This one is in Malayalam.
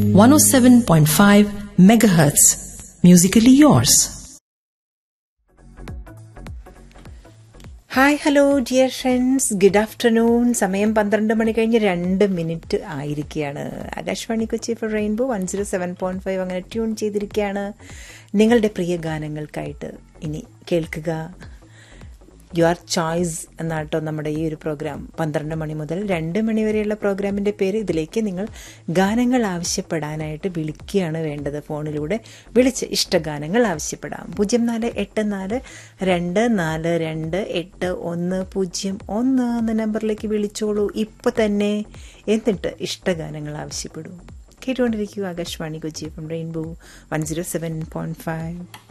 107.5 megahertz. Musically yours. Hi hello dear friends good afternoon സമയം പന്ത്രണ്ട് മണി കഴിഞ്ഞ് രണ്ട് മിനിറ്റ് ആയിരിക്കുകയാണ് Akashvani Kochi for rainbow one zero seven point five അങ്ങനെ ട്യൂൺ ചെയ്തിരിക്കുകയാണ് നിങ്ങളുടെ പ്രിയ ഗാനങ്ങൾക്കായിട്ട് ഇനി കേൾക്കുക യുവർ ചോയ്സ് എന്നാട്ടോ നമ്മുടെ ഈ ഒരു പ്രോഗ്രാം പന്ത്രണ്ട് മണി മുതൽ രണ്ട് മണി വരെയുള്ള പ്രോഗ്രാമിൻ്റെ പേര് ഇതിലേക്ക് നിങ്ങൾ ഗാനങ്ങൾ ആവശ്യപ്പെടാനായിട്ട് വിളിക്കുകയാണ് വേണ്ടത് ഫോണിലൂടെ വിളിച്ച് ഇഷ്ടഗാനങ്ങൾ ആവശ്യപ്പെടാം പൂജ്യം നാല് എട്ട് നാല് രണ്ട് നാല് രണ്ട് എട്ട് ഒന്ന് പൂജ്യം ഒന്ന് എന്ന നമ്പറിലേക്ക് വിളിച്ചോളൂ ഇപ്പോൾ തന്നെ എന്നിട്ട് ഇഷ്ടഗാനങ്ങൾ ആവശ്യപ്പെടൂ കേട്ടുകൊണ്ടിരിക്കൂ Akashvani Kochi from Rainbow one zero seven point five